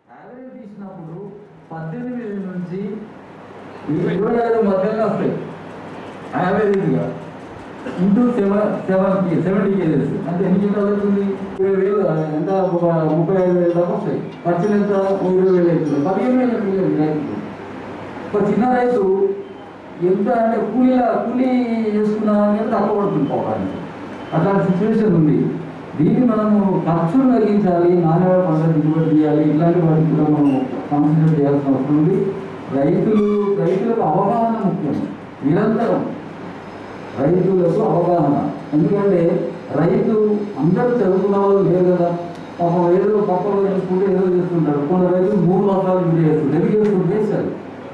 Average తీసినప్పుడు పద్దెనిమిది నుంచి ఇరవై ఐదు మధ్యలో వస్తాయి యావరేజ్గా into seven seven seventy kgs అంటే ఎన్ని కింటాలు అవుతుంది ఇరవై వేలు ఎంత ఒక ముప్పై ఐదు వేలు దాకా వస్తాయి ఖర్చులు ఎంత ఓ ఇరవై వేలు అవుతుంది పదిహేను వేలు మిగిలింది రైతుకు ఒక చిన్న రైతు ఎంత అంటే కూలీ కూలీ చేసుకున్నామని తక్కువ పడుతుంది పోవడానికి అట్లాంటి సిచ్యువేషన్ ఉంది దీన్ని మనము ఖర్చులు తగ్గించాలి నాణ్యమైన పంట దిగుబడి తీయాలి ఇట్లాంటి వాటికి కూడా మనం కాన్సన్ట్రేట్ చేయాల్సిన అవసరం ఉంది రైతులు రైతులకు అవగాహన ముఖ్యం నిరంతరం రైతులకు అవగాహన ఎందుకంటే రైతు అందరూ చదువుకున్న వాళ్ళు లేరు కదా పాపం ఏదో పక్కలో చేసుకుంటే ఏదో చేస్తుంటారు కొంత రైతులు మూడు బస్తాలు ఇంటి చేస్తుంటారు ఎందుకు చేస్తుంటే చేస్తారు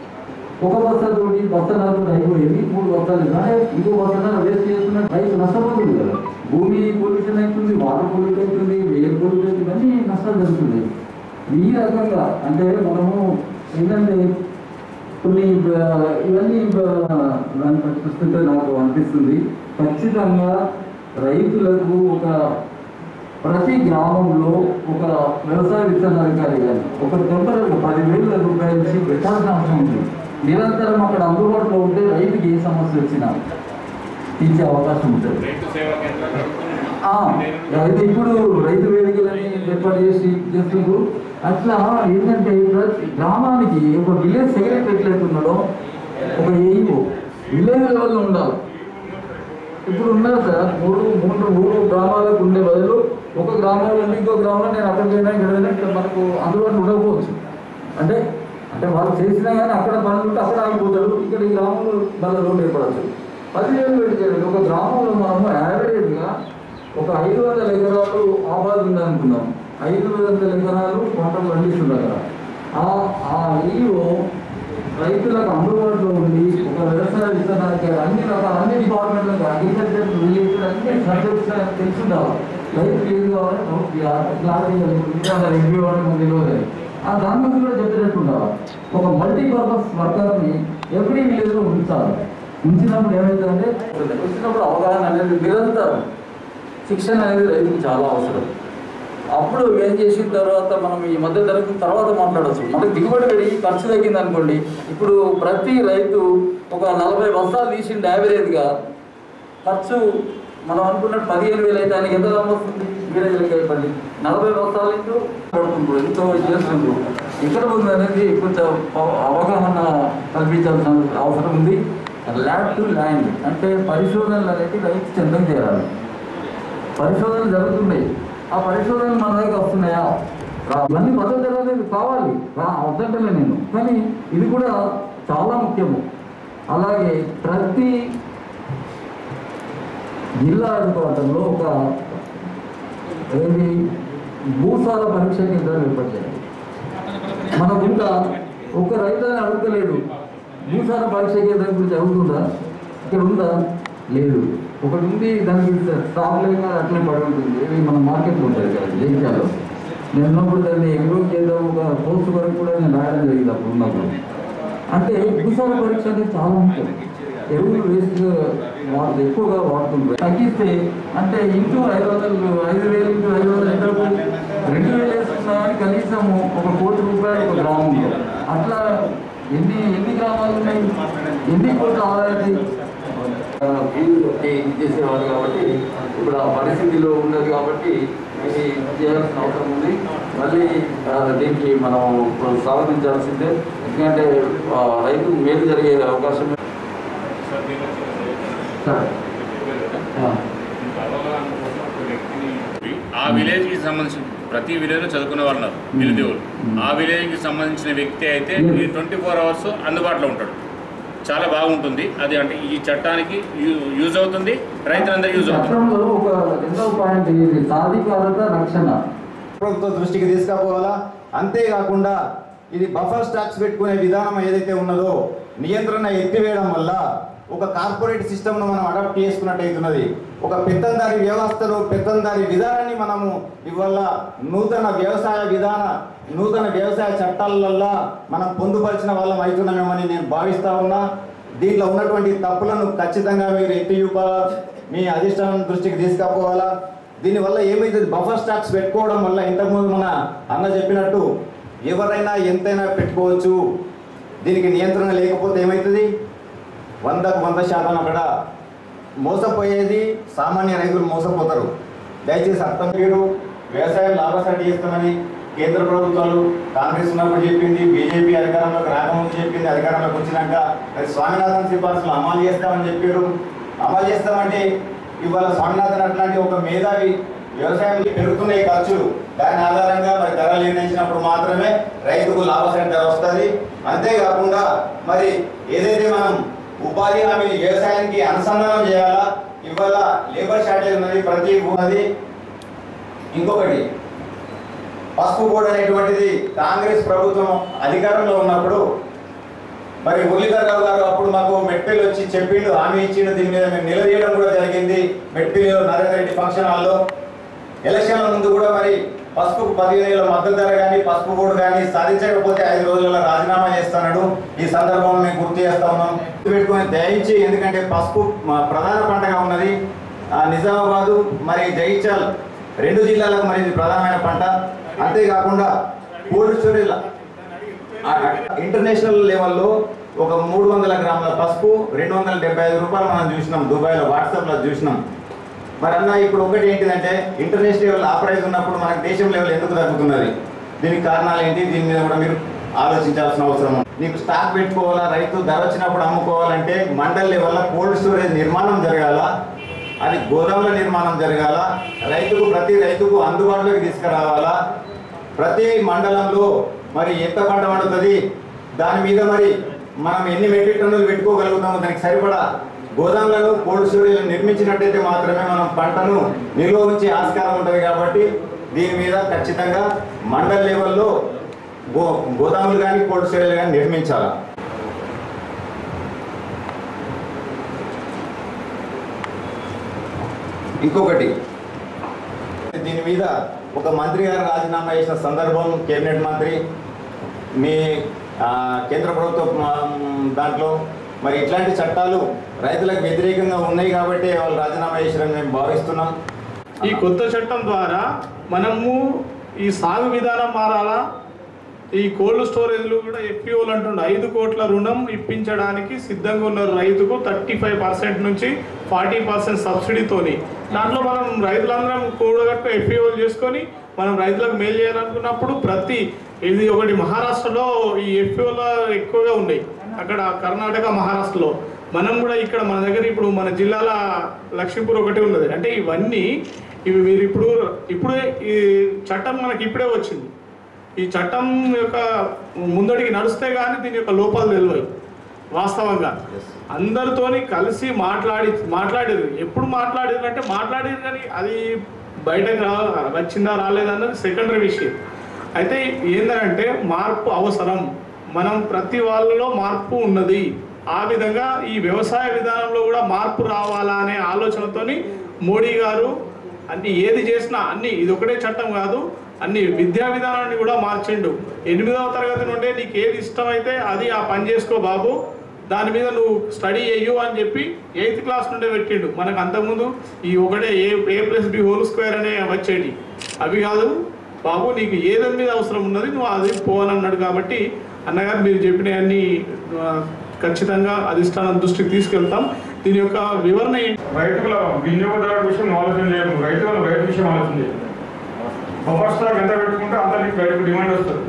ఒక బస్తా తోటి బస్తనాలు అయిపోయింది మూడు బస్తాలు కానీ ఇంకో బస్తనాలు వేస్ట్ చేస్తున్న రైతు నష్టపోతుంది కదా భూమి పొల్యూషన్ అవుతుంది వాటర్ పొల్యూట్ అవుతుంది ఎయిర్ పొల్యూట్ అవుతుంది అన్ని నష్టాలు జరుగుతుంది ఈ రకంగా అంటే మనము ఏంటంటే కొన్ని ఆ, ఇవన్నీ ఆ, దాన్ని బట్టి చూస్తుంటే నాకు అనిపిస్తుంది ఖచ్చితంగా రైతులకు ఒక ప్రతి గ్రామంలో ఒక వ్యవసాయ విత్తనాధికారి కానీ ఒక టెంపరీ పదివేల రూపాయల నుంచి పెట్టాల్సిన అవసరం ఉంది నిరంతరం అక్కడ అందుబాటులో ఉంటే రైతుకి ఏ సమస్య వచ్చినా తీర్చే అవకాశం ఉంటుంది రైతు సేవా కేంద్రాలు ఆ, అయితే ఇప్పుడు రైతు వేదికలని ఏర్పాటు చేసి చేస్తున్నారు అట్లా ఏంటంటే ప్రతి గ్రామానికి ఒక విలేజ్ సెక్రటరీ ఎట్లయితే ఉన్నాడో ఒక ఏఈఓ విలేజ్ లెవెల్లో ఉండాలి ఇప్పుడు ఉన్నారు సార్ మూడు మూడు మూడు గ్రామాలకు ఉండే బదులు ఒక గ్రామంలో ఉండి ఇంకో గ్రామంలో నేను అక్కడ పోయినా ఇక్కడ పోయినా ఇక్కడ మనకు అందుబాటులో ఉండకపోవచ్చు అంటే అంటే వాళ్ళు చేసినా కానీ అక్కడ పనులు ఉంటే అక్కడ ఆగిపోతారు ఇక్కడ ఈ గ్రామంలో మళ్ళీ రోడ్డు ఏర్పడచ్చు పదివేలు పెట్టి చేయండి ఒక గ్రామంలో మనము యావరేజ్గా ఒక ఐదు వందల ఎకరాలు ఆబాద్ ఉందనుకుందాం ఐదు వందల ఎకరాలు పంటలు పండిస్తున్నారు అక్కడ ఆ ఆ ఈవో రైతులకు అందుబాటులో ఉండి ఒక వ్యవసాయ విత్తనానికి అన్ని రకాల అన్ని డిపార్ట్మెంట్లకు అగ్రికల్చర్ రిలేటెడ్ అన్ని సబ్జెక్ట్స్ తెలిసి ఉండాలి రైతుకి ఏది కావాలి క్లారిటీ రివ్యూ అవ్వడం మనకు తెలియదు ఆ దాని గురించి కూడా చెప్పేటట్టు ఉండాలి ఒక మల్టీపర్పస్ వర్కర్ని ఎవ్రీ విలేజ్లో ఉంచాలి ఉంచినప్పుడు ఏమవుతుందంటే ఉంచినప్పుడు అవగాహన అనేది నిరంతరం శిక్షణ అనేది రైతుకు చాలా అవసరం అప్పుడు ఏం చేసిన తర్వాత మనం ఈ మధ్య తరగతి తర్వాత మాట్లాడచ్చు మనకి దిగుబడి పెరిగి ఖర్చు తగ్గింది అనుకోండి ఇప్పుడు ప్రతి రైతు ఒక నలభై బస్తాలు తీసిండు యావరేజ్గా ఖర్చు మనం అనుకున్నట్టు పదిహేను వేలు అయితే ఆయనకి ఎంత లాభం వస్తుంది మీరే చెప్పండి నలభై బస్తాలు ఇంటూ పడుతుండ్రు ఎంతో చేస్తుండ్రు ఎక్కడ ఉంది అనేది కొంచెం అవ- అవగాహన కల్పించాల్సిన అవసరం ఉంది ల్యాబ్ టు ల్యాండ్ అంటే పరిశోధనలు అనేది రైతు చెందం చేయాలి పరిశోధనలు జరుగుతున్నాయి ఆ పరిశోధనలు మన దగ్గర వస్తున్నాయా రా- ఇవన్నీ పద్ధతులు అనేది కావాలి రా వద్దంటలే నేను కానీ ఇది కూడా చాలా ముఖ్యము అలాగే ప్రతి జిల్లా అధికారంలో ఒక ఏది భూసార పరీక్ష కేంద్రాలు ఏర్పాటు చేయాలి మన ఇంకా ఒక రైతు అని అడుగుతలేడు భూసార పరీక్ష కేంద్రం గురించి అడుగుతుందా ఇక్కడ ఉందా లేదు ఒకటి ఉంది దానికి స్టాక్ లేక అట్లే పడి ఉంటుంది ఇవి మన మార్కెట్లో ఉంటుంది కదా జైత్యాలో నేను ఉన్నప్పుడు దాన్ని ఎగ్రోవ్ చేద్దాం ఒక పోస్ట్ వరకు కూడా నేను రాయడం జరిగింది అప్పుడు ఉన్నప్పుడు అంటే భూసార పరీక్ష అనేది చాలా ముఖ్యం ఎరువులు వేస్ట్ వాడు ఎక్కువగా వాడుతుంటారు తగ్గిస్తే అంటే ఇంటూ ఐదు వందలు ఐదు వేలు ఇంటూ ఐదు వందలు ఎంత అవుతుంది? రెండు వేలు వేసుకున్నా కానీ కనీసం ఒక కోటి రూపాయలు ఒక గ్రామంలో అట్లా ఎన్ని ఎన్ని గ్రామాలు ఉన్నాయి ఎన్ని కోట్ల ఆదాయం చేసేవారు కాబట్టి ఇప్పుడు ఆ పరిస్థితిలో ఉన్నది కాబట్టి ఇది చేయాల్సిన అవసరం ఉంది మళ్ళీ ఆ, దీనికి మనం ఇప్పుడు స్వాగతించాల్సిందే ఎందుకంటే ఆ, రైతుకు మేలు జరిగే అవకాశం సార్ దీని వచ్చి సరే ఆ. అవగాహన కోసం ఒక వ్యక్తిని ఆ విలేజ్ కి సంబంధించిన ప్రతి విలేజ్ లో చదువుకునే వాళ్ళు ఉన్నారు నిరుద్యోగులు ఆ విలేజ్ కి సంబంధించిన వ్యక్తి అయితే ఈ ట్వంటీ ఫోర్ అవర్స్ అందుబాటులో ఉంటాడు చాలా బాగుంటుంది అది అంటే ఈ చట్టానికి యూ- యూజ్ అవుతుంది రైతులందరికీ యూజ్ అవుతుంది చట్టంలో ఒక రెండవ పాయింట్ ఇది సాధికారత రక్షణ ప్రభుత్వ దృష్టికి తీసుకుపోవాలా అంతేకాకుండా ఇది బఫర్ స్టాక్స్ పెట్టుకునే విధానం ఏదైతే ఉన్నదో నియంత్రణ ఎత్తివేయడం వల్ల ఒక కార్పొరేట్ సిస్టమ్ను మనం అడాప్ట్ చేసుకున్నట్టు అవుతున్నది ఒక పెత్తందారి వ్యవస్థలో పెత్తందారి విధానాన్ని మనము ఇవల్ల నూతన వ్యవసాయ విధాన నూతన వ్యవసాయ చట్టాలల్లో మనం పొందుపరిచిన వాళ్ళం అవుతున్నామేమని నేను భావిస్తా ఉన్నా దీంట్లో ఉన్నటువంటి తప్పులను ఖచ్చితంగా మీరు ఎత్తి చూపాలా మీ అధిష్టానం దృష్టికి తీసుకుపోవాలా దీనివల్ల ఏమైతుంది బఫర్ స్టాక్స్ పెట్టుకోవడం వల్ల ఇంతకుముందు మన అన్న చెప్పినట్టు ఎవరైనా ఎంతైనా పెట్టుకోవచ్చు దీనికి నియంత్రణ లేకపోతే ఏమవుతుంది వందకు వంద శాతం అక్కడ మోసపోయేది సామాన్య రైతులు మోసపోతారు దయచేసి అర్థం మీరు వ్యవసాయం లాభసాటి చేస్తామని కేంద్ర ప్రభుత్వాలు కాంగ్రెస్ ఉన్నప్పుడు చెప్పింది బీజేపీ అధికారంలోకి రాకముందు చెప్పింది అధికారంలోకి వచ్చినాక మరి స్వామినాథన్ సిఫార్సులు అమలు చేస్తామని చెప్పారు అమలు చేస్తామంటే ఇవాళ స్వామినాథన్ అట్లాంటి ఒక మేధావి వ్యవసాయం పెరుగుతున్నాయి ఖర్చులు దాని ఆధారంగా మరి ధరలు నిర్ణయించినప్పుడు మాత్రమే రైతుకు లాభసాటి ధర వస్తుంది అంతేకాకుండా మరి ఏదైతే మనం ఉపాధి హామీ వ్యవసాయానికి అనుసంధానం చేయాలా ఇవాళ లేబర్ షార్టేజ్ ఉన్నది ప్రతి ఉన్నది ఇంకొకటి పసుపు బోర్డు అనేటువంటిది కాంగ్రెస్ ప్రభుత్వం అధికారంలో ఉన్నప్పుడు మరి మురళీధరరావు గారు అప్పుడు మాకు మెట్పల్లి వచ్చి చెప్పిండు హామీ ఇచ్చిండు దీని మీద మేము నిలదీయడం కూడా జరిగింది మెట్పల్లిలో నరేంద్ర రెడ్డి ఫంక్షన్ హాల్లో ఎలక్షన్ల ముందు కూడా మరి పసుపుకు పదిహేను వేల మద్దతు ధర కానీ పసుపు బోర్డు కానీ సాధించకపోతే ఐదు రోజుల్లో రాజీనామా చేస్తాడు ఈ సందర్భంలో మేము గుర్తు చేస్తా ఉన్నాం పెట్టుకొని దయించి ఎందుకంటే పసుపు మా ప్రధాన పంటగా ఉన్నది ఆ, నిజామాబాదు మరి జగిత్యాల్ రెండు జిల్లాలకు మరి ఇది ప్రధానమైన పంట అంతేకాకుండా కోల్డ్ స్టోరేజ్ ఇంటర్నేషనల్ లెవెల్లో ఒక మూడు వందల గ్రాముల పసుపు రెండు వందల డెబ్బై ఐదు రూపాయలు మనం చూసినాం దుబాయ్లో వాట్సాప్లో చూసినాం మరి అన్న ఇప్పుడు ఒకటి ఏంటిదంటే ఇంటర్నేషనల్ లెవెల్ ఆ ప్రైస్ ఉన్నప్పుడు మనకి దేశం లెవెల్ ఎందుకు తగ్గుతున్నది దీనికి కారణాలు ఏంటి దీని మీద కూడా మీరు ఆలోచించాల్సిన అవసరం ఉంది. నీకు స్టాక్ పెట్టుకోవాలా రైతు ధర వచ్చినప్పుడు అమ్ముకోవాలంటే మండల్ లెవెల్లో కోల్డ్ స్టోరేజ్ నిర్మాణం జరగాల అది గోదాముల నిర్మాణం జరగాల రైతుకు ప్రతి రైతుకు అందుబాటులోకి తీసుకురావాలా ప్రతి మండలంలో మరి ఎంత పంట పండుతుంది దాని మీద మరి మనం ఎన్ని మెట్రిక్ టన్నులు పెట్టుకోగలుగుతామో దానికి సరిపడా గోదాములను కోల్డ్ స్టోరేజ్ నిర్మించినట్టయితే మాత్రమే మనం పంటను నిల్వ ఉంచే ఆస్కారం ఉంటుంది కాబట్టి దీని మీద ఖచ్చితంగా మండల్ లెవెల్లో గో గోదాములు కానీ కోల్డ్ స్టోరేజ్ కానీ నిర్మించాలి ఇంకొకటి దీని మీద ఒక మంత్రి గారు రాజీనామా చేసిన సందర్భం కేబినెట్ మంత్రి మీ ఆ, కేంద్ర ప్రభుత్వ మ్, దాంట్లో మరి ఇట్లాంటి చట్టాలు రైతులకు వ్యతిరేకంగా ఉన్నాయి కాబట్టి వాళ్ళు రాజీనామా చేశారని మేము భావిస్తున్నాం ఈ కొత్త చట్టం ద్వారా మనము ఈ సాగు విధానం మారాలా ఈ కోల్డ్ స్టోరేజ్లు కూడా ఎఫ్పిఓలు అంటుండే ఐదు కోట్ల రుణం ఇప్పించడానికి సిద్ధంగా ఉన్నారు రైతుకు థర్టీ ఫైవ్ పర్సెంట్ నుంచి ఫార్టీ పర్సెంట్ సబ్సిడీతోని దాంట్లో మనం రైతులందరం కూడగట్టు ఎఫ్పిఓలు చేసుకొని మనం రైతులకు మేలు చేయాలనుకున్నప్పుడు ప్రతి ఇది ఒకటి మహారాష్ట్రలో ఈ ఎఫ్పిఓలు ఎక్కువగా ఉన్నాయి అక్కడ కర్ణాటక మహారాష్ట్రలో మనం కూడా ఇక్కడ మన దగ్గర ఇప్పుడు మన జిల్లాల లక్ష్మీపూర్ ఒకటి ఉన్నది అంటే ఇవన్నీ ఇవి మీరు ఇప్పుడు ఇప్పుడే ఈ చట్టం మనకి ఇప్పుడే వచ్చింది ఈ చట్టం యొక్క ముందడికి నడిస్తే కానీ దీని యొక్క లోపాలు తెలివాయి వాస్తవంగా అందరితోని కలిసి మాట్లాడి మాట్లాడేది ఎప్పుడు మాట్లాడేది అంటే మాట్లాడేది కానీ అది బయటకు రా వచ్చిందా రాలేదా అన్నది సెకండరీ విషయం అయితే ఏంటంటే మార్పు అవసరం మనం ప్రతి వాళ్ళలో మార్పు ఉన్నది ఆ విధంగా ఈ వ్యవసాయ విధానంలో కూడా మార్పు రావాలా అనే ఆలోచనతోని మోడీ గారు అన్ని ఏది చేసినా అన్ని ఇది ఒకటే చట్టం కాదు అన్ని విద్యా విధానాన్ని కూడా మార్చిండు ఎనిమిదవ తరగతి నుండే నీకు ఏది ఇష్టమైతే అది ఆ పని చేసుకో బాబు దాని మీద నువ్వు స్టడీ చెయ్యు అని చెప్పి ఎయిత్ క్లాస్ నుండే పెట్టిండు మనకు అంతకుముందు ఈ ఒకటే A A plus B whole square అనే వచ్చేటి అవి కాదు బాబు నీకు ఏదని మీద అవసరం ఉన్నది నువ్వు అది పోవాలన్నాడు కాబట్టి అన్నగారు మీరు చెప్పినవన్నీ ఆ, ఖచ్చితంగా అధిష్టానం దృష్టికి తీసుకెళ్తాం దీని యొక్క వివరణ ఏంటి రైతుల వినియోగదారుల విషయం నువ్వు ఆలోచన చేయము రైతుల రైతు విషయం ఆలోచన చేయము బఫర్ స్టాక్ ఎంత పెట్టుకుంటే అంత నీకు రైతుకు డిమాండ్ వస్తుంది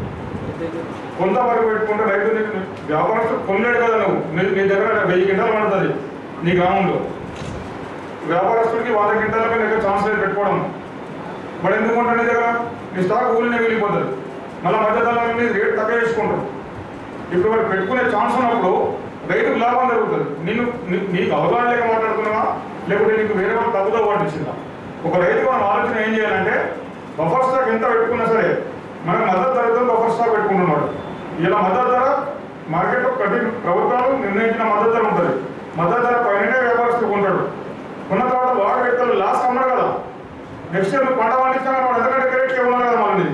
కొంత వరకు పెట్టుకుంటే రైతు నీకు వ్యాపారస్తు కొనలేడు కదా నువ్వు నీ నీ దగ్గర వెయ్యి గింటలు పడుతుంది నీ గ్రామంలో వ్యాపారస్తుడికి వంద గింటల దగ్గర ఛాన్స్ లేదు పెట్టుకోవడం మరి ఎందుకు ఉంటుంది నీ దగ్గర నీ స్టాక్ ఊళ్ళని వెళ్ళిపోతుంది మళ్ళీ మధ్యతలం మీద రేట్ తక్కువ చేసుకుంటారు ఇప్పుడు వాడు పెట్టుకునే ఛాన్స్ ఉన్నప్పుడు రైతుకు లాభం జరుగుతుంది నిన్ను నీ- నీకు అవగాహన లేక మాట్లాడుతున్నావా లేకపోతే నీకు వేరే వాళ్ళు తప్పుదో పట్టించిందా ఒక రైతు మనం ఆలోచన ఏం చేయాలంటే బఫర్ స్టాక్ ఎంత పెట్టుకున్నా సరే మనం మద్దతు ధరతో బఫర్ స్టాక్ పెట్టుకుంటున్నాడు ఇలా మద్దతు ధర మార్కెట్ ప్రతి ప్రభుత్వాలు నిర్ణయించిన మద్దతు ధర ఉంటుంది మద్దతు ధర పైననే వ్యాపారస్తుడు కొంటాడు కొన్న తర్వాత వాడు వ్యక్తులు లాస్ అన్నారు కదా నెక్స్ట్ ఇయర్ పంట పండించాక వాడు ఎందుకంటే క్రెడిట్ ఉన్నారు కదా మళ్ళీ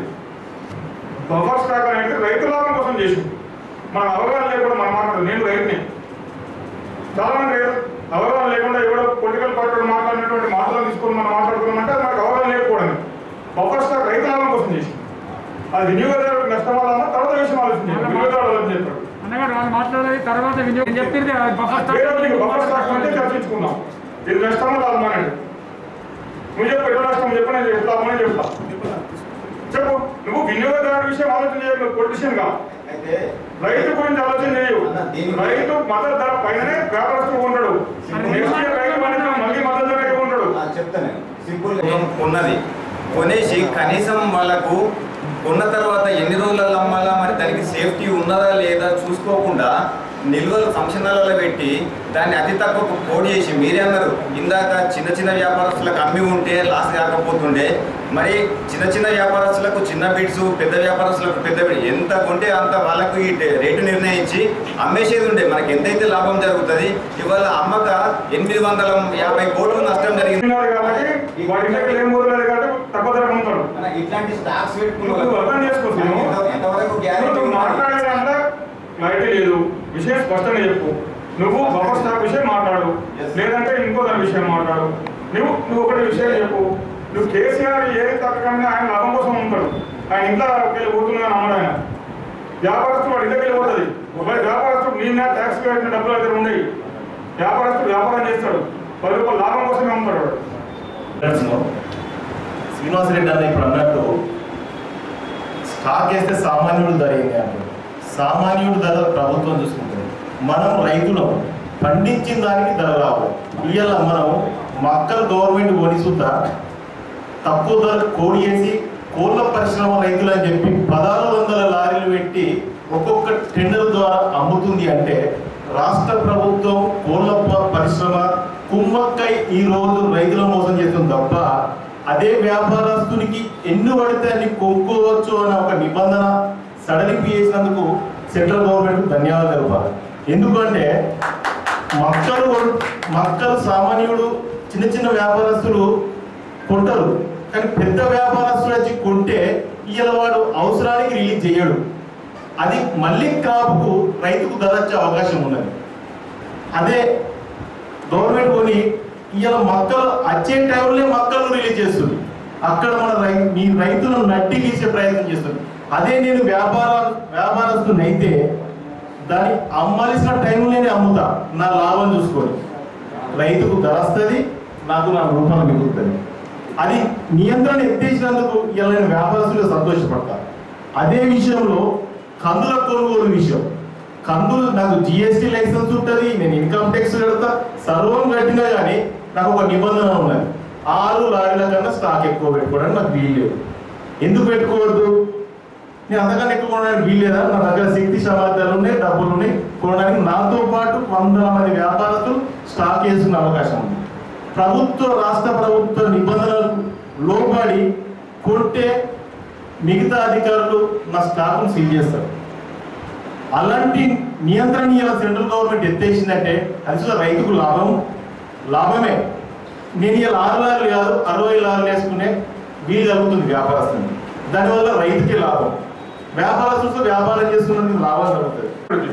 బఫర్ స్టాక్ అనేది రైతు లాభం కోసం చేసింది మన అవగాహన లేకుండా మనం మాట్లాడు నేను రైతుని చాలా మంది రైతు అవగాహన లేకుండా ఎవడో పొలిటికల్ పార్టీ మాట్లాడినటువంటి మాటలు తీసుకొని మనం మాట్లాడుకున్నామంటే అది మనకు అవగాహన లేకపోవడం బఫర్ స్టాక్ రైతు లాభం కోసం చేసింది అది వినియోగదారుడికి నష్టం వల్ల తర్వాత విషయం ఆలోచించాలి వినియోగదారుడు అని చెప్పాడు అన్నగారు వాళ్ళు మాట్లాడేది తర్వాత వినియోగం చెప్తే బఫర్ స్టాక్ వేరే వాళ్ళకి బఫర్ స్టాక్ అంటే చర్చించుకుందాం ఇది నష్టం వల్ల అనుమానండి నువ్వు చెప్పు ఎటు నష్టం చెప్పు నేను చెప్తా అమ్మని చెప్తా చెప్పు నువ్వు వినియోగదారుడి విషయం ఆలోచన చేయవు నువ్వు పొలిటీషియన్ గా అయితే రైతు గురించి ఆలోచన చేయవు అన్న, దీని- రైతు మద్దతు ధర పైననే వ్యాపారస్తుడు ఉండడు నెక్స్ట్ ఇయర్ రైతు పండించిన మళ్ళీ మద్దతు ధర ఉండడు ఆ, చెప్తా నేను సింపుల్ ఉన్నది కొనేసి కనీసం వాళ్ళకు కొన్న తర్వాత ఎన్ని రోజులలో అమ్మాలా మరి దానికి సేఫ్టీ ఉన్నదా లేదా చూసుకోకుండా నిల్వలు ఫంక్షన్ హాల్లో పెట్టి దాన్ని అతి తక్కువ కోడ్ చేసి మీరే అన్నారు ఇందాక చిన్న చిన్న వ్యాపారస్తులకు అమ్మి ఉంటే లాస్ కాకపోతుండే మరి చిన్న చిన్న వ్యాపారస్తులకు చిన్న బిడ్స్ పెద్ద వ్యాపారస్తులకు పెద్ద బిడ్ ఎంత కొంటే అంత వాళ్ళకు ఈ డే- రేటు నిర్ణయించి అమ్మేసేది ఉండే మనకి ఎంతైతే లాభం జరుగుతుంది ఇవాళ అమ్మక ఎనిమిది వందల యాభై కోట్లు నష్టం జరిగింది ఉన్నారు కాబట్టి వాటి దగ్గర ఏం ఊరలేదు కాబట్టి తక్కువ ధర అమ్ముతాడు మన ఇట్లాంటి స్టాక్స్ పెట్టుకున్న నువ్వు అర్థం చేసుకుంటున్నావు ఎంత- ఎంతవరకు గ్యారెంటీ నువ్వు మాట్లాడేదంతా క్లారిటీ లేదు విషయం స్పష్టంగా చెప్పు నువ్వు బఫర్ స్టాక్ విషయం మాట్లాడు Yes. లేదంటే ఇంకో దాని విషయం మాట్లాడు నువ్వు నువ్వు ఒకటి విషయం చెప్పు నువ్వు కేసీఆర్ ఏది తగ్గకుండా ఆయన లాభం కోసం ఉంటాడు ఆయన ఇంట్లో వెళ్ళి పోతుందని అమ్మడు ఆయన వ్యాపారస్తుడు వాడి ఇంటికి వెళ్ళిపోతుంది ఒకవేళ వ్యాపారస్తుడు నిన్న ట్యాక్స్ కట్టిన డబ్బులు దగ్గర ఉండేవి వ్యాపారస్తుడు వ్యాపారం చేస్తాడు పది రూపాయలు లాభం కోసమే అమ్ముతాడు వాడు శ్రీనివాస్ శ్రీనివాసరెడ్డి అన్న ఇప్పుడు అన్నట్టు స్టాక్ వేస్తే సామాన్యుడు ధర ఏంటి అంటారు సామాన్యుడు ధర ప్రభుత్వం చూసుకుంటుంది మనం రైతులం పండించిన దానికి ధర రావు ఇవాళ మనం మక్కలు గవర్నమెంట్ కొనిసుద్దా తక్కువ ధర కోడి వేసి కోళ్ళ పరిశ్రమ రైతులు అని చెప్పి పదహారు వందల లారీలు పెట్టి ఒక్కొక్క టెండర్ ద్వారా అమ్ముతుంది అంటే రాష్ట్ర ప్రభుత్వం కోళ్ళ ప- పరిశ్రమ కుమ్మక్కై ఈ రోజు రైతుల మోసం చేస్తుంది తప్ప అదే వ్యాపారస్తునికి ఎన్ని పడితే అన్ని కొనుక్కోవచ్చు అనే ఒక నిబంధన సడలింపు చేసినందుకు సెంట్రల్ గవర్నమెంట్ ధన్యవాదాలు తెలపాలి ఎందుకంటే మక్కలు కొన్- మక్కలు సామాన్యుడు చిన్న చిన్న వ్యాపారస్తులు కొంటారు కానీ పెద్ద వ్యాపారస్తులు వచ్చి కొంటే ఇవాళ వాడు అవసరానికి రిలీజ్ చేయడు అది మళ్ళీ క్రాప్కు రైతుకు ధర వచ్చే అవకాశం ఉన్నది అదే గవర్నమెంట్ కొని ఇవాళ మొక్కలు వచ్చే టైంలో మొక్కలను రిలీజ్ చేస్తుంది అక్కడ మన రై మీ రైతులను నట్టి గీసే ప్రయత్నం చేస్తుంది అదే నేను వ్యాపార వ్యాపారస్తుని అయితే దాన్ని అమ్మాల్సిన టైంలోనే అమ్ముతా నా లాభం చూసుకొని రైతుకు ధర వస్తుంది నాకు నా రూపాయలు మిగులుతుంది అది నియంత్రణ ఎత్తేసినందుకు ఇలా నేను వ్యాపారస్తులు సంతోషపడతా అదే విషయంలో కందుల కొనుగోలు విషయం కందులు నాకు జిఎస్టీ లైసెన్స్ ఉంటుంది నేను ఇన్కమ్ ట్యాక్స్ కడతా సర్వం కట్టినా కానీ నాకు ఒక నిబంధన ఉన్నది ఆరు లారీల కన్నా స్టాక్ ఎక్కువ పెట్టుకోవడానికి నాకు వీలు లేదు ఎందుకు పెట్టుకోవద్దు నేను అంతకన్నా ఎక్కువ కొనడానికి వీల్లేదా నా దగ్గర శక్తి సామర్థ్యాలు ఉన్నాయి డబ్బులు ఉన్నాయి కొనడానికి నాతో పాటు వందల మంది వ్యాపారస్తులు స్టాక్ వేసుకునే అవకాశం ఉంది ప్రభుత్వ రాష్ట్ర ప్రభుత్వ నిబంధనలకు లోబడి కొంటే మిగతా అధికారులు నా స్టాక్ను సీల్ చేస్తారు అలాంటి నియంత్రణ ఇలా సెంట్రల్ గవర్నమెంట్ ఎత్తేసిందంటే అది చూడ రైతుకు లాభం లాభమే నేను ఇలా ఆరు లారీలు కాదు అరవై లారీలు వేసుకునే వీలు కలుగుతుంది వ్యాపారస్తుని దానివల్ల రైతుకి లాభం వ్యాపారస్తులతో వ్యాపారం చేసుకున్నందుకు లాభం కలుగుతుంది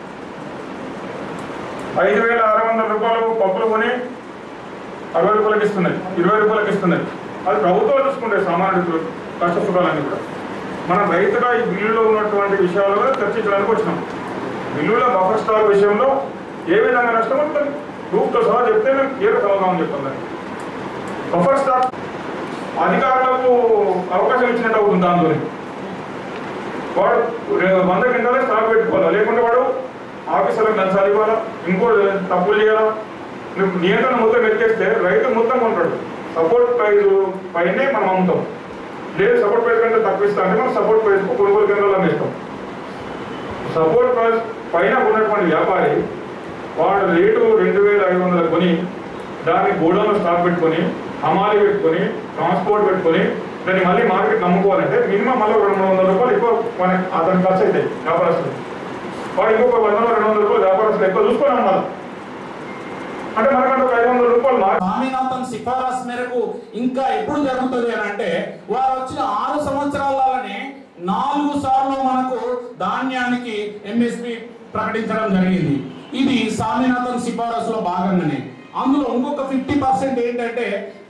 ఐదు వేల ఆరు వందల రూపాయలు పప్పులు కొని అరవై రూపాయలకి ఇస్తున్నాయి ఇరవై రూపాయలకి ఇస్తున్నాయి అది ప్రభుత్వం చూసుకుంటే సామాన్యుడు కష్ట సుఖాలన్నీ కూడా మనం రైతుగా ఈ బిల్లులో ఉన్నటువంటి విషయాలు కూడా చర్చించడానికి వచ్చినాం బిల్లుల బఫర్ స్టాక్ విషయంలో ఏ విధంగా నష్టం ఉంటుంది ప్రూఫ్తో సహా చెప్తే మేము క్లియర్ సమాధానం చెప్తాం దానికి బఫర్ స్టాక్ అధికారులకు అవకాశం ఇచ్చినట్టు అవుతుంది దాంతో వాడు రే- వంద కింటాలే స్టాక్ పెట్టుకోవాలా లేకుంటే వాడు ఆఫీసర్లకు లంచాలు ఇవ్వాలా ఇంకో తప్పులు చేయాలా నువ్వు నియంత్రణ మొత్తం ఎత్తేస్తే రైతు మొత్తం కొంటాడు సపోర్ట్ ప్రైస్ పైనే మనం అమ్ముతాం లేదు సపోర్ట్ ప్రైస్ కంటే తక్కువ ఇస్తా అంటే మనం సపోర్ట్ ప్రైస్ కొనుగోలు కేంద్రాలు అమ్మిస్తాం సపోర్ట్ ప్రైస్ పైన ఉన్నటువంటి వ్యాపారి వాడు రేటు రెండు వేల ఐదు వందలు కొని దాన్ని గోడౌన్లో స్టాక్ పెట్టుకొని హమాలి పెట్టుకొని ట్రాన్స్పోర్ట్ పెట్టుకొని దాన్ని మళ్ళీ మార్కెట్ నమ్ముకోవాలంటే మినిమం మళ్ళీ రెండు మూడు వందల రూపాయలు ఎక్కువ మనకి అతనికి ఖర్చు అవుతాయి వ్యాపారస్తులు వాడు ఇంకొక వంద రెండు వందల రూపాయలు వ్యాపారస్తులు ఎక్కువ చూసుకొని అమ్మాలి అంటే మనకంటే ఒక ఐదు వందల రూపాయలు మార్కెట్ స్వామినాథన్ సిఫారసు మేరకు ఇంకా ఎప్పుడు జరుగుతుంది అని అంటే వారు వచ్చిన ఆరు సంవత్సరాలనే నాలుగు సార్లు మనకు ధాన్యానికి ఎంఎస్పి ప్రకటించడం జరిగింది ఇది స్వామినాథన్ సిఫారసులో భాగంగానే అందులో ఇంకొక ఫిఫ్టీ పర్సెంట్ ఏంటంటే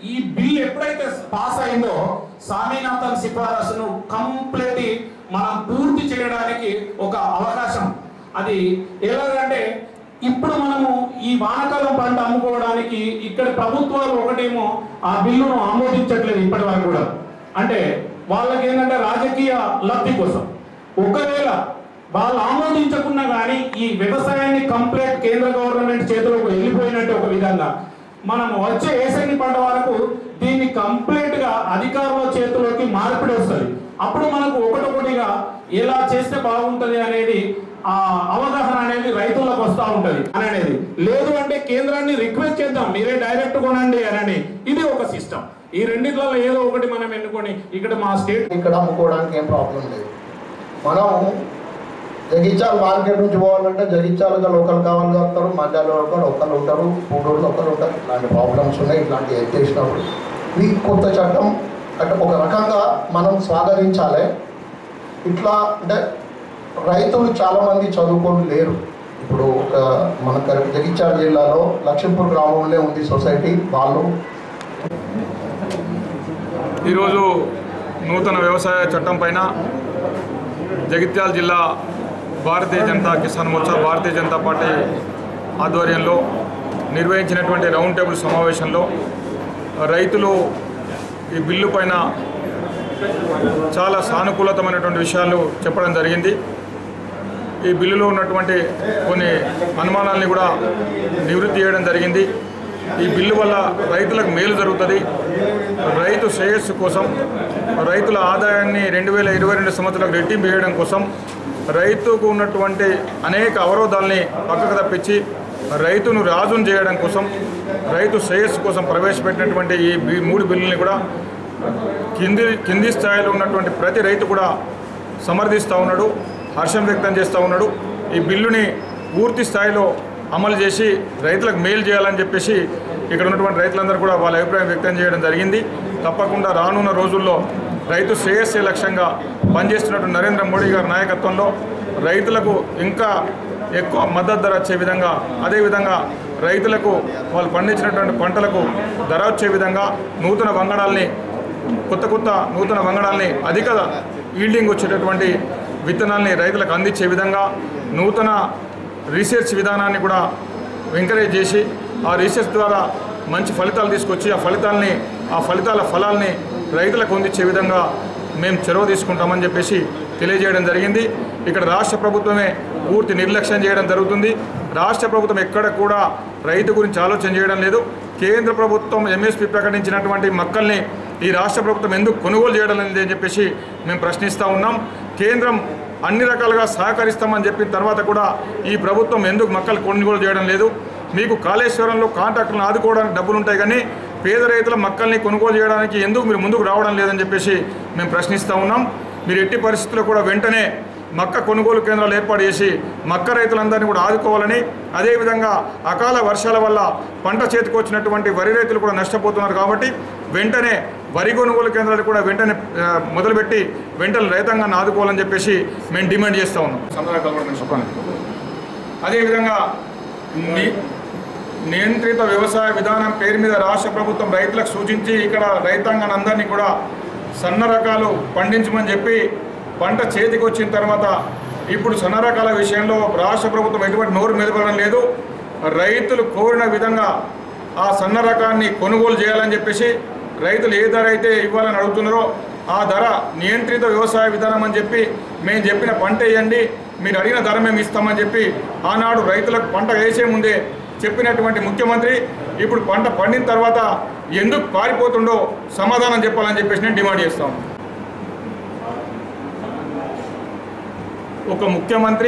ఈ బిల్ ఎప్పుడైతే పాస్ అయిందో స్వామినాథన్ సిఫారసును కంప్లీట్ మనం పూర్తి చేయడానికి ఒక అవకాశం అది ఎలాగంటే ఇప్పుడు మనము ఈ వానకాలం పంట అమ్ముకోవడానికి ఇక్కడ ప్రభుత్వాలు ఒకటేమో ఆ బిల్లును ఆమోదించట్లేదు ఇప్పటి వరకు కూడా అంటే వాళ్ళకి ఏంటంటే రాజకీయ లబ్ధి కోసం ఒకవేళ వాళ్ళు ఆమోదించకున్నా కానీ ఈ వ్యవసాయాన్ని కంప్లీట్ కేంద్ర గవర్నమెంట్ చేతిలోకి వెళ్ళిపోయినట్టు ఒక విధంగా మనం వచ్చే ఏసంగి పంట వరకు దీన్ని కంప్లీట్ గా అధికారుల చేతిలోకి మార్పిడి వస్తుంది అప్పుడు మనకు ఒకటొకటిగా ఎలా చేస్తే బాగుంటది అనేది ఆ అవగాహన అనేది రైతులకు వస్తూ ఉంటది అని అనేది లేదు అంటే కేంద్రాన్ని రిక్వెస్ట్ చేద్దాం మీరే డైరెక్ట్ కొనండి అని ఇది ఒక సిస్టమ్ ఈ రెండిట్లలో ఏదో ఒకటి మనం ఎన్నుకొని ఇక్కడ మా స్టేట్ ఇక్కడ అమ్ముకోవడానికి ఏం ప్రాబ్లం లేదు మనం జగిత్యాల మార్కెట్ నుంచి పోవాలంటే జగిత్యాలుగా లోకల్ కావాలి వస్తారు మధ్యలో ఒకరు ఒకరు ఉంటారు పూడూరులో ఒకరు ఉంటారు ఇట్లాంటి ప్రాబ్లమ్స్ ఉన్నాయి ఇట్లాంటి ఎత్తేసినప్పుడు ఈ కొత్త చట్టం అంటే ఒక రకంగా మనం స్వాగతించాలి ఇట్లా అంటే రైతులు చాలామంది చదువుకొని లేరు ఇప్పుడు ఒక మన కరెక్ట్ జగిత్యాల జిల్లాలో లక్ష్మీపూర్ గ్రామంలో ఉంది సొసైటీ వాళ్ళు ఈరోజు నూతన వ్యవసాయ చట్టం పైన జగిత్యాల జిల్లా భారతీయ జనతా కిసాన్ మోర్చా భారతీయ జనతా పార్టీ ఆధ్వర్యంలో నిర్వహించినటువంటి రౌండ్ టేబుల్ సమావేశంలో రైతులు ఈ బిల్లు పైన చాలా సానుకూలతమైనటువంటి విషయాలు చెప్పడం జరిగింది ఈ బిల్లులో ఉన్నటువంటి కొన్ని అనుమానాల్ని కూడా నివృత్తి చేయడం జరిగింది ఈ బిల్లు వల్ల రైతులకు మేలు జరుగుతుంది రైతు శ్రేయస్సు కోసం రైతుల ఆదాయాన్ని రెండు వేల ఇరవై రెండు సంవత్సరాలకు రెట్టింపు చేయడం కోసం రైతుకు ఉన్నటువంటి అనేక అవరోధాల్ని పక్కకు తప్పించి రైతును రాజును చేయడం కోసం రైతు శ్రేయస్సు కోసం ప్రవేశపెట్టినటువంటి ఈ బి- మూడు బిల్లుల్ని కూడా కింది కింది స్థాయిలో ఉన్నటువంటి ప్రతి రైతు కూడా సమర్థిస్తూ ఉన్నాడు హర్షం వ్యక్తం చేస్తూ ఉన్నాడు ఈ బిల్లుని పూర్తి స్థాయిలో అమలు చేసి రైతులకు మేలు చేయాలని చెప్పేసి ఇక్కడ ఉన్నటువంటి రైతులందరూ కూడా వాళ్ళ అభిప్రాయం వ్యక్తం చేయడం జరిగింది తప్పకుండా రానున్న రోజుల్లో రైతు శ్రేయస్సే లక్ష్యంగా పనిచేస్తున్నట్టు నరేంద్ర మోడీ గారి నాయకత్వంలో రైతులకు ఇంకా ఎక్కువ మద్దతు ధర వచ్చే విధంగా అదేవిధంగా రైతులకు వాళ్ళు పండించినటువంటి పంటలకు ధర వచ్చే విధంగా నూతన వంగడాల్ని కొత్త కొత్త నూతన వంగడాల్ని అధిక ఈల్డింగ్ వచ్చేటటువంటి విత్తనాల్ని రైతులకు అందించే విధంగా నూతన రీసెర్చ్ విధానాన్ని కూడా ఎంకరేజ్ చేసి ఆ రీసెర్చ్ ద్వారా మంచి ఫలితాలు తీసుకొచ్చి ఆ ఫలితాలని ఆ ఫలితాల ఫలాల్ని రైతులకు అందించే విధంగా మేము చొరవ తీసుకుంటామని చెప్పేసి తెలియజేయడం జరిగింది ఇక్కడ రాష్ట్ర ప్రభుత్వమే పూర్తి నిర్లక్ష్యం చేయడం జరుగుతుంది రాష్ట్ర ప్రభుత్వం ఎక్కడ కూడా రైతు గురించి ఆలోచన చేయడం లేదు కేంద్ర ప్రభుత్వం ఎంఎస్పి ప్రకటించినటువంటి మక్కల్ని ఈ రాష్ట్ర ప్రభుత్వం ఎందుకు కొనుగోలు చేయడం లేదు అని చెప్పేసి మేము ప్రశ్నిస్తూ ఉన్నాం కేంద్రం అన్ని రకాలుగా సహకరిస్తామని చెప్పిన తర్వాత కూడా ఈ ప్రభుత్వం ఎందుకు మక్కలు కొనుగోలు చేయడం లేదు మీకు కాళేశ్వరంలో కాంట్రాక్టులను ఆదుకోవడానికి డబ్బులు ఉంటాయి కానీ పేద రైతుల మక్కల్ని కొనుగోలు చేయడానికి ఎందుకు మీరు ముందుకు రావడం లేదని చెప్పేసి మేము ప్రశ్నిస్తూ ఉన్నాం మీరు ఎట్టి పరిస్థితుల్లో కూడా వెంటనే మక్క కొనుగోలు కేంద్రాలు ఏర్పాటు చేసి మక్క రైతులందరినీ కూడా ఆదుకోవాలని అదేవిధంగా అకాల వర్షాల వల్ల పంట చేతికి వచ్చినటువంటి వరి రైతులు కూడా నష్టపోతున్నారు కాబట్టి వెంటనే వరి కొనుగోలు కేంద్రాలు కూడా వెంటనే ఆ, మొదలుపెట్టి వెంటనే రైతాంగాన్ని ఆదుకోవాలని చెప్పేసి మేము డిమాండ్ చేస్తూ ఉన్నాం సందర్భంగా కలవడం చెప్పండి అదేవిధంగా ని- నియంత్రిత వ్యవసాయ విధానం పేరు మీద రాష్ట్ర ప్రభుత్వం రైతులకు సూచించి ఇక్కడ రైతాంగాన్ని అందరినీ కూడా సన్న రకాలు పండించమని చెప్పి పంట చేతికి వచ్చిన తర్వాత ఇప్పుడు సన్న రకాల విషయంలో రాష్ట్ర ప్రభుత్వం ఎటువంటి నోరు మెదపడం లేదు రైతులు కోరిన విధంగా ఆ సన్న రకాన్ని కొనుగోలు చేయాలని చెప్పేసి రైతులు ఏ ధర అయితే ఇవ్వాలని అడుగుతున్నారో ఆ ధర నియంత్రిత వ్యవసాయ విధానం అని చెప్పి మేము చెప్పిన పంట వేయండి మీరు అడిగిన ధర మేము ఇస్తామని చెప్పి ఆనాడు రైతులకు పంట వేసే ముందే చెప్పినటువంటి ముఖ్యమంత్రి ఇప్పుడు పంట పండిన తర్వాత ఎందుకు పారిపోతుండో సమాధానం చెప్పాలని చెప్పేసి నేను డిమాండ్ చేస్తాను ఒక ముఖ్యమంత్రి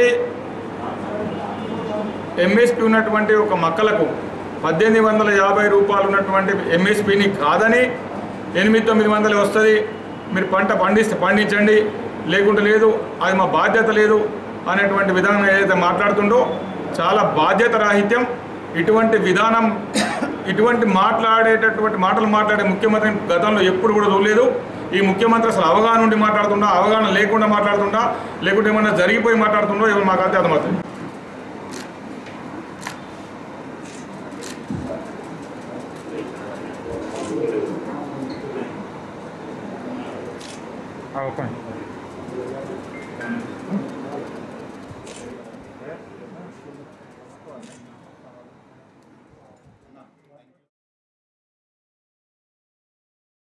ఎంఎస్పి ఉన్నటువంటి ఒక మక్కలకు పద్దెనిమిది వందల యాభై రూపాయలు ఉన్నటువంటి ఎంఎస్పిని కాదని ఎనిమిది తొమ్మిది వందలు వస్తుంది మీరు పంట పండిస్తే పండించండి లేకుంటే లేదు అది మా బాధ్యత లేదు అనేటువంటి విధానం ఏదైతే మాట్లాడుతుండో చాలా బాధ్యత రాహిత్యం ఇటువంటి విధానం ఇటువంటి మాట్లాడేటటువంటి మాటలు మాట్లాడే ముఖ్యమంత్రి గతంలో ఎప్పుడు కూడా చూడలేదు ఈ ముఖ్యమంత్రి అసలు అవగాహన ఉండి మాట్లాడుతుండా అవగాహన లేకుండా మాట్లాడుతుండా లేకుంటే ఏమన్నా జరిగిపోయి మాట్లాడుతుండో ఏమో మాకైతే అర్థమవుతుంది ఓకే